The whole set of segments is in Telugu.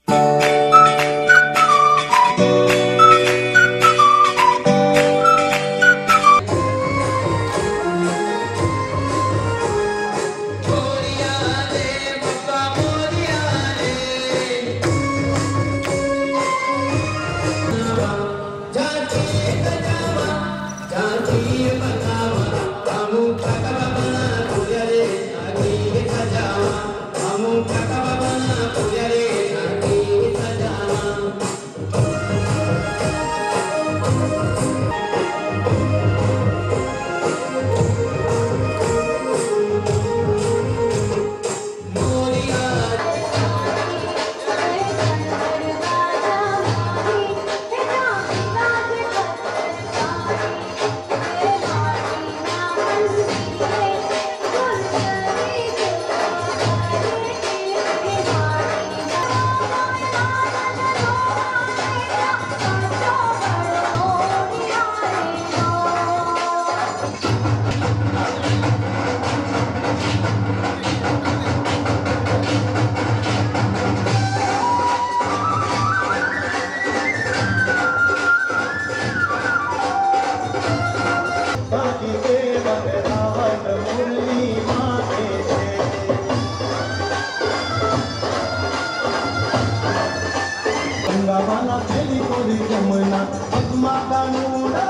Gangabana peli kori jamna Mata nuda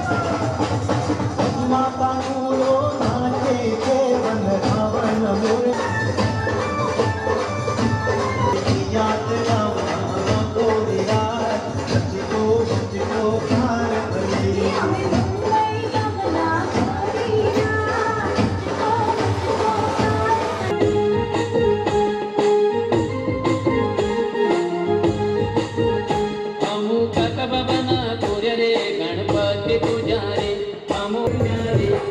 Mata nudo nache ke van dhavan mure Yat ravana koriya Jiko jiko khar bali અમુક કબબના કોરે રે ગણપતિ પૂજા રે અમુક રે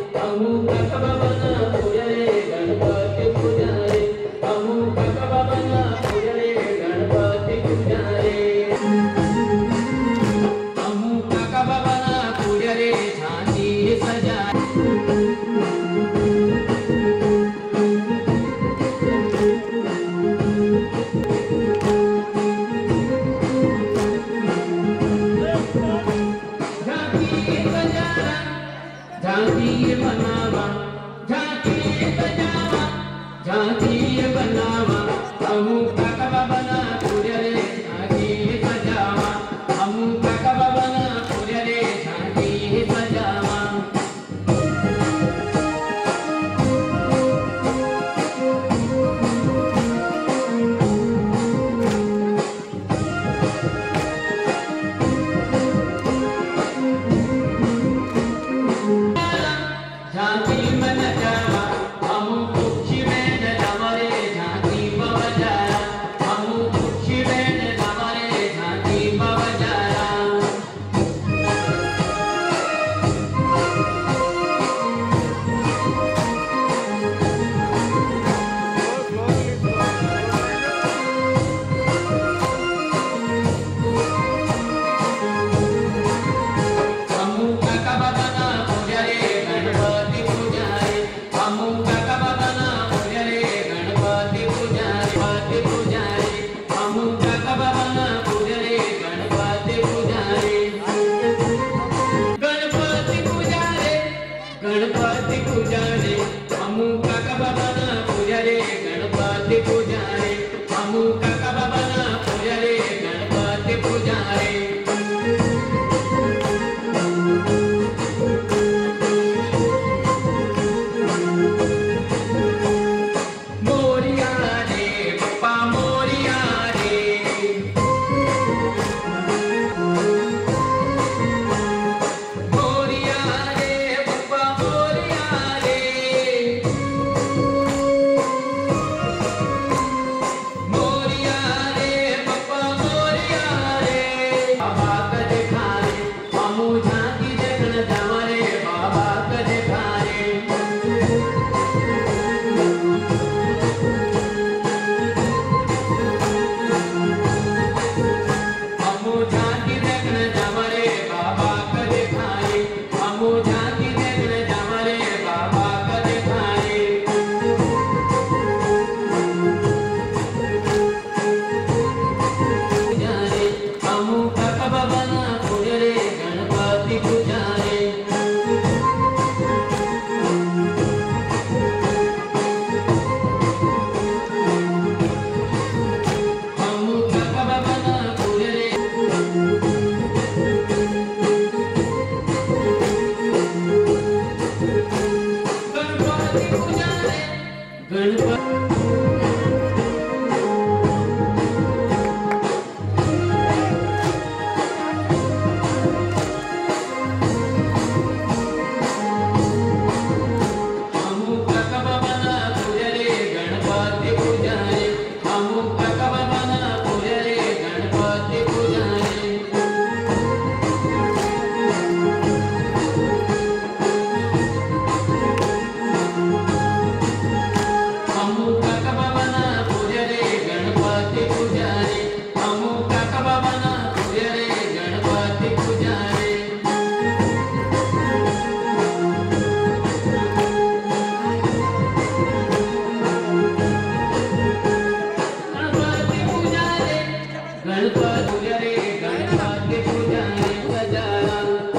गणपत पूजा रे गणपति पूजा रे गजानन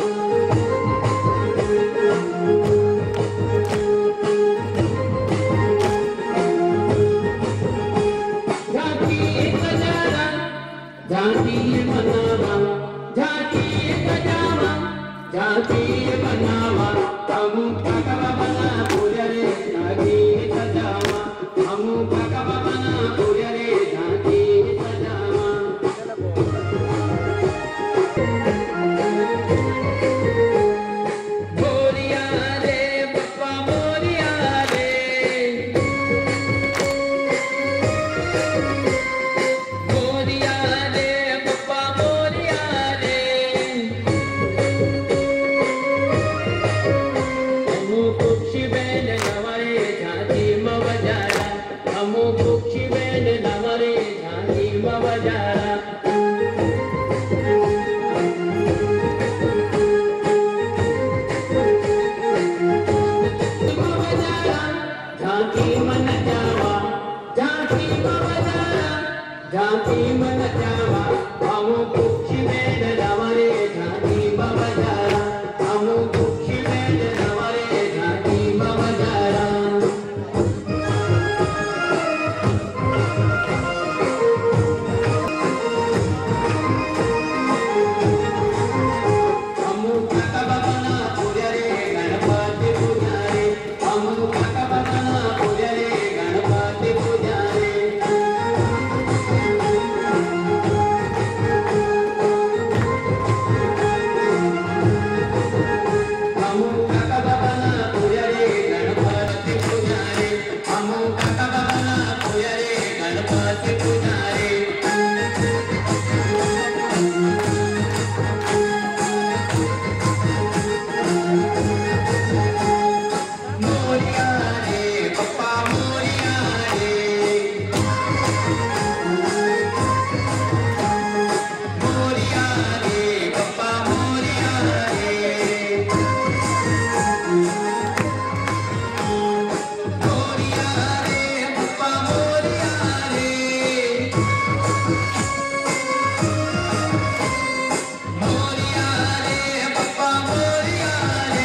झांकी गजानन झांकी मनावा झांकी गजावा झांकी मनावा हम भगवा बना पूजा रे झांकी सजावा हम भगवा बना पूजा रे झांकी सजावा मोरिया रे बप्पा मोरिया रे मोरिया रे बप्पा मोरिया रे हमू कुक्षी बेन नवरे झांकी मवजारा हमू कुक्षी बेन नवरे झांकी मवजारा झांकी मन जावा झांकी बजारा झांकी मन जावा हम कुक्षी बेन नवरे झांकी बजारा हम कुक्षी बेन नवरे झांकी बजारा हमू भगवाना पूजा रे गणपति पूजा रे हमू भगवाना पूजा रे गणपति पूजा रे हमू भगवाना पूजा रे गणपति पूजा रे हमू भगवाना पूजा रे गणपति पूजा रे मोरिया रे पप्पा मोरिया रे मोरिया रे पप्पा मोरिया रे मोरिया रे पप्पा मोरिया रे मोरिया रे पप्पा मोरिया रे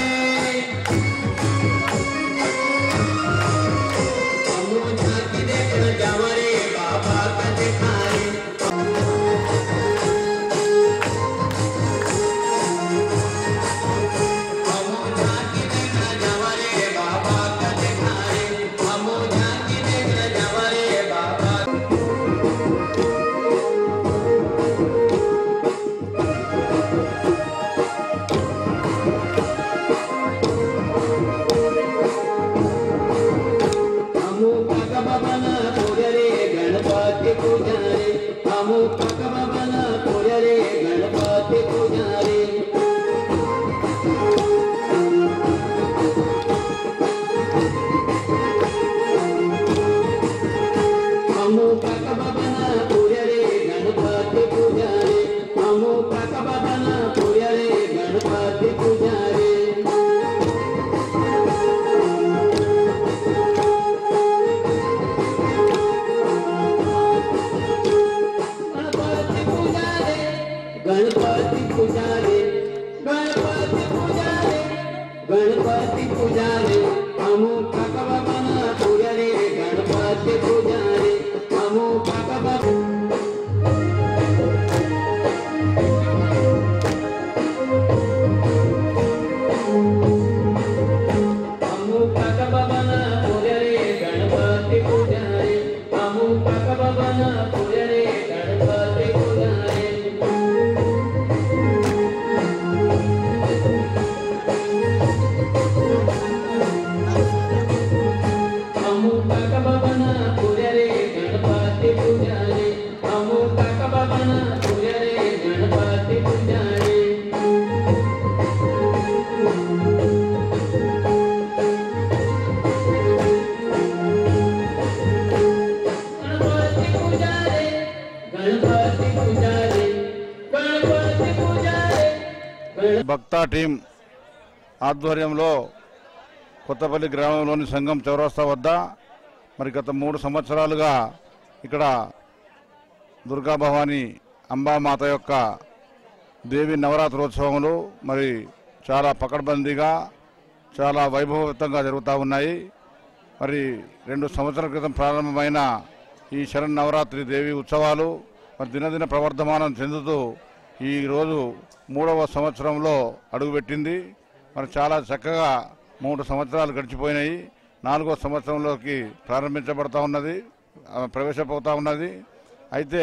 हमू झांकी देखण जावा रे बाबा का दिखाए हमू झांकी देखण जावा रे बाबा का दिखाए हमू झांकी देखण जावा रे बाबा हमू भगवान पूजा रे गणपति पूजा रे हमू भगवान पूजा रे गणपति पूजा रे हमू भगवान पूजा रे गणपति पूजा रे हमू भगवान पूजा रे गणपति पूजा रे गणपति पूजा रे गणपति पूजा रे गणपति पूजा रे गणपति पूजा रे हमू भगवान पूजा रे गणपति पूजा रे हमू भगवान हमू भगवान पूजा रे गणपति पूजा रे हमू भगवान पूजा रे गणपति पूजा रे हमू भगवान पूजा रे गणपति पूजा रे हमू भगवान पूजा रे गणपति पूजा रे गणपति पूजा रे गणपति पूजा रे गणपति पूजा रे गण భక్తా టీం ఆధ్వర్యంలో కొత్తపల్లి గ్రామంలోని సంఘం చౌరస్తా వద్ద మరి గత మూడు సంవత్సరాలుగా ఇక్కడ దుర్గా భవానీ అంబామాత యొక్క దేవి నవరాత్రోత్సవములు మరి చాలా పకడ్బందీగా చాలా వైభవయుతంగా జరుగుతూ ఉన్నాయి మరి రెండు సంవత్సరాల క్రితం ప్రారంభమైన ఈ శరణ్ నవరాత్రి దేవి ఉత్సవాలు మరి దినదిన ప్రవర్ధమానం చెందుతూ ఈ రోజు మూడవ సంవత్సరంలో అడుగుపెట్టింది మరి చాలా చక్కగా మూడు సంవత్సరాలు గడిచిపోయినాయి నాలుగో సంవత్సరంలోకి ప్రారంభించబడతా ఉన్నది ఆ, ప్రవేశపోతా ఉన్నది అయితే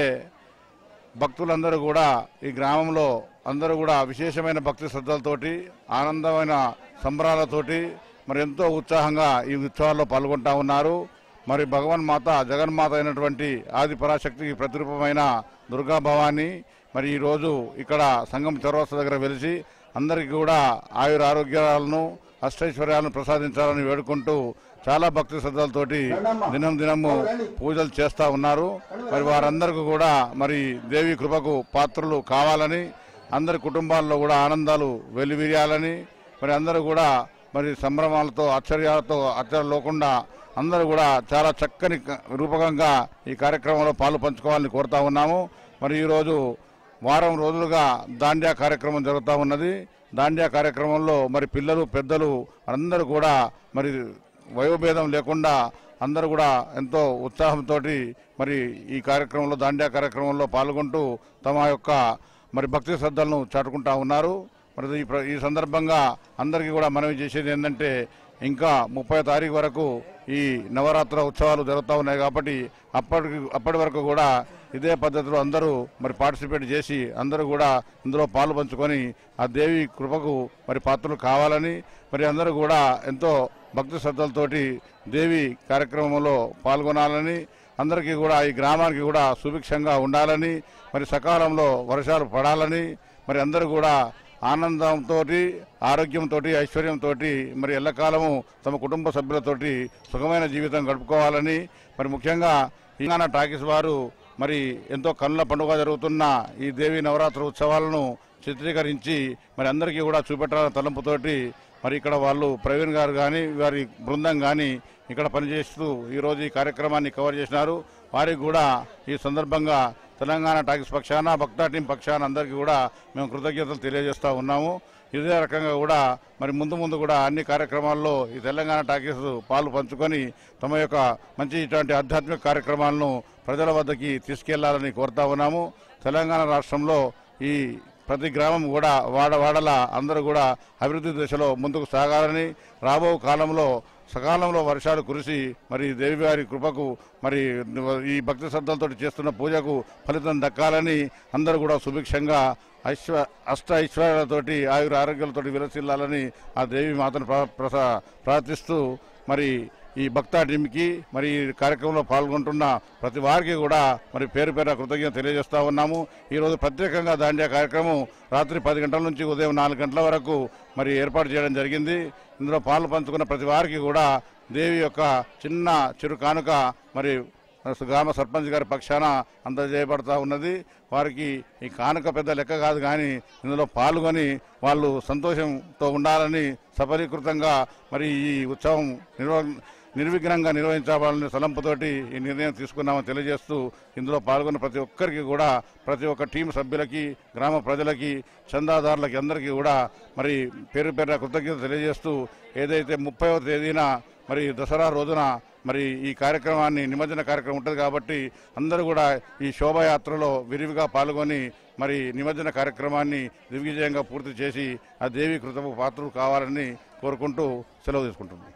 భక్తులందరూ కూడా ఈ గ్రామంలో అందరూ కూడా విశేషమైన భక్తి శ్రద్ధలతోటి ఆనందమైన సంబరాలతోటి మరి ఎంతో ఉత్సాహంగా ఈ ఉత్సవాల్లో పాల్గొంటా ఉన్నారు మరి భగవన్ మాత జగన్మాత అయినటువంటి ఆది పరాశక్తికి ప్రతిరూపమైన దుర్గా భవాని మరి ఈరోజు ఇక్కడ సంగం చౌరస్తా దగ్గర వెలిసి అందరికీ కూడా ఆయుర ఆరోగ్యాలను అష్టైశ్వర్యాలను ప్రసాదించాలని వేడుకుంటూ చాలా భక్తి శ్రద్ధలతోటి దినం దినము పూజలు చేస్తూ ఉన్నారు మరి వారందరికీ కూడా మరి దేవి కృపకు పాత్రలు కావాలని అందరి కుటుంబాల్లో కూడా ఆనందాలు వెలివిరియాలని మరి అందరూ కూడా మరి సంభ్రమాలతో ఆశ్చర్యాలతో ఆశ్చర్యం లేకుండా అందరూ కూడా చాలా చక్కని క- రూపకంగా ఈ కార్యక్రమంలో పాలు పంచుకోవాలని కోరుతా ఉన్నాము మరి ఈరోజు వారం రోజులుగా దాండ్యా కార్యక్రమం జరుగుతూ ఉన్నది దాండ్యా కార్యక్రమంలో మరి పిల్లలు పెద్దలు అందరూ కూడా మరి వయోభేదం లేకుండా అందరూ కూడా ఎంతో ఉత్సాహంతో మరి ఈ కార్యక్రమంలో దాండ్యా కార్యక్రమంలో పాల్గొంటూ తమ యొక్క మరి భక్తి శ్రద్ధలను చాటుకుంటా ఉన్నారు మరి ఈ ప్ర- ఈ సందర్భంగా అందరికీ కూడా మనవి చేసేది ఏంటంటే ఇంకా ముప్పై తారీఖు వరకు ఈ నవరాత్ర ఉత్సవాలు జరుగుతూ ఉన్నాయి కాబట్టి అప్పటికి అప్పటి వరకు కూడా ఇదే పద్ధతిలో అందరూ మరి పార్టిసిపేట్ చేసి అందరూ కూడా ఇందులో పాలు పంచుకొని ఆ దేవి కృపకు మరి పాత్రలు కావాలని మరి అందరూ కూడా ఎంతో భక్తి శ్రద్ధలతోటి దేవి కార్యక్రమంలో పాల్గొనాలని అందరికీ కూడా ఈ గ్రామానికి కూడా సుభిక్షంగా ఉండాలని మరి సకాలంలో వర్షాలు పడాలని మరి అందరూ కూడా ఆనందంతో ఆరోగ్యంతో ఐశ్వర్యంతో మరి ఎల్లకాలము తమ కుటుంబ సభ్యులతోటి సుఖమైన జీవితం గడుపుకోవాలని మరి ముఖ్యంగా తెలంగాణ టాకీస్ వారు మరి ఎంతో కన్నుల పండుగ జరుగుతున్న ఈ దేవి నవరాత్రి ఉత్సవాలను చిత్రీకరించి మరి అందరికీ కూడా చూపెట్టాలన్న తలంపుతోటి మరి ఇక్కడ వాళ్ళు ప్రవీణ్ గారు కానీ వారి బృందం కానీ ఇక్కడ పనిచేస్తూ ఈరోజు ఈ కార్యక్రమాన్ని కవర్ చేసినారు వారికి కూడా ఈ సందర్భంగా తెలంగాణ టాకీస్ పక్షాన భక్తా టీం పక్షాన అందరికీ కూడా మేము కృతజ్ఞతలు తెలియజేస్తూ ఉన్నాము ఇదే రకంగా కూడా మరి ముందు ముందు కూడా అన్ని కార్యక్రమాల్లో ఈ తెలంగాణ టాకీస్ పాలు పంచుకొని తమ యొక్క మంచి ఇటువంటి ఆధ్యాత్మిక కార్యక్రమాలను ప్రజల వద్దకి తీసుకెళ్లాలని కోరుతా ఉన్నాము తెలంగాణ రాష్ట్రంలో ఈ ప్రతి గ్రామం కూడా వాడ వాడల అందరూ కూడా అభివృద్ధి దిశలో ముందుకు సాగాలని రాబో కాలంలో సకాలంలో వర్షాలు కురిసి మరి దేవివారి కృపకు మరి ఈ భక్తి శ్రద్ధలతో చేస్తున్న పూజకు ఫలితం దక్కాలని అందరూ కూడా సుభిక్షంగా ఐశ్వ అష్ట ఐశ్వర్యాలతోటి ఆయుర ఆరోగ్యాలతోటి విలసిల్లాలని ఆ దేవి మాతను ప్రా- ప్రసా- ప్రార్థిస్తూ మరి ఈ భక్తా టీంకి మరి ఈ కార్యక్రమంలో పాల్గొంటున్న ప్రతి వారికి కూడా మరి పేరు పేరు కృతజ్ఞత తెలియజేస్తా ఉన్నాము ఈరోజు ప్రత్యేకంగా దాండియా కార్యక్రమం రాత్రి పది గంటల నుంచి ఉదయం నాలుగు గంటల వరకు మరి ఏర్పాటు చేయడం జరిగింది ఇందులో పాలు పంచుకున్న ప్రతి వారికి కూడా దేవి యొక్క చిన్న చిరు కానుక మరి గ్రామ సర్పంచ్ గారి పక్షాన అందజేయబడతా ఉన్నది వారికి ఈ కానుక పెద్ద లెక్క కాదు కానీ ఇందులో పాల్గొని వాళ్ళు సంతోషంతో ఉండాలని సఫలీకృతంగా మరి ఈ ఉత్సవం నిర్వ నిర్విఘ్నంగా నిర్వహించాలని తలంపుతోటి ఈ నిర్ణయం తీసుకున్నామని తెలియజేస్తూ ఇందులో పాల్గొన్న ప్రతి ఒక్కరికి కూడా ప్రతి ఒక్క టీం సభ్యులకి గ్రామ ప్రజలకి చందాదారులకి అందరికీ కూడా మరి పేరు పేరున కృతజ్ఞత తెలియజేస్తూ ఏదైతే ముప్పైవ తేదీన మరి దసరా రోజున మరి ఈ కార్యక్రమాన్ని నిమజ్జన కార్యక్రమం ఉంటుంది కాబట్టి అందరూ కూడా ఈ శోభాయాత్రలో విరివిగా పాల్గొని మరి నిమజ్జన కార్యక్రమాన్ని దిగ్విజయంగా పూర్తి చేసి ఆ దేవి కృతము పాత్రలు కావాలని కోరుకుంటూ సెలవు తీసుకుంటున్నాం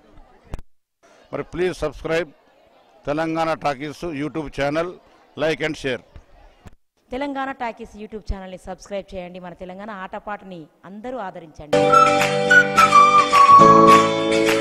మరి please subscribe Telangana Talkies YouTube channel like and share Telangana Talkies YouTube ఛానల్ని సబ్స్క్రైబ్ చేయండి మన తెలంగాణ ఆటపాటని అందరూ ఆదరించండి